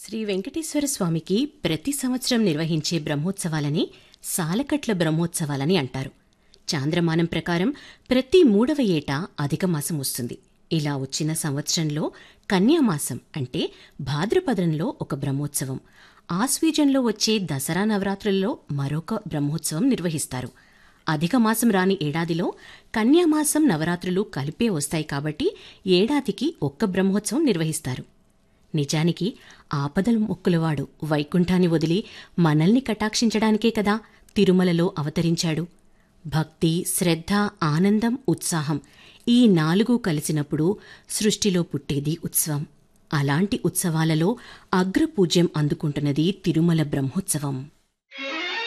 శ్రీ వెంకటేశ్వర స్వామికి ప్రతి సంవత్సరం నిర్వహించే బ్రహ్మోత్సవాలని సాలకట్ల బ్రహ్మోత్సవాలని అంటారు చాంద్రమానం ప్రకారం ప్రతి మూడవ ఏటా అధిక మాసం వస్తుంది ఇలా వచ్చిన సంవత్సరంలో కన్యామాసం అంటే భాద్రపదంలో ఒక బ్రహ్మోత్సవం ఆశ్వీజంలో వచ్చే దసరా నవరాత్రుల్లో మరొక బ్రహ్మోత్సవం నిర్వహిస్తారు అధిక మాసం రాని ఏడాదిలో కన్యామాసం నవరాత్రులు కలిపే వస్తాయి కాబట్టి ఏడాదికి ఒక్క బ్రహ్మోత్సవం నిర్వహిస్తారు నిజానికి ఆపదల మొక్కులవాడు వైకుంఠాన్ని వదిలి మనల్ని కటాక్షించడానికే కదా తిరుమలలో అవతరించాడు భక్తి శ్రద్ధ ఆనందం ఉత్సాహం ఈ నాలుగు కలిసినప్పుడు సృష్టిలో పుట్టేది ఉత్సవం అలాంటి ఉత్సవాలలో అగ్రపూజ్యం అందుకుంటున్నది తిరుమల బ్రహ్మోత్సవం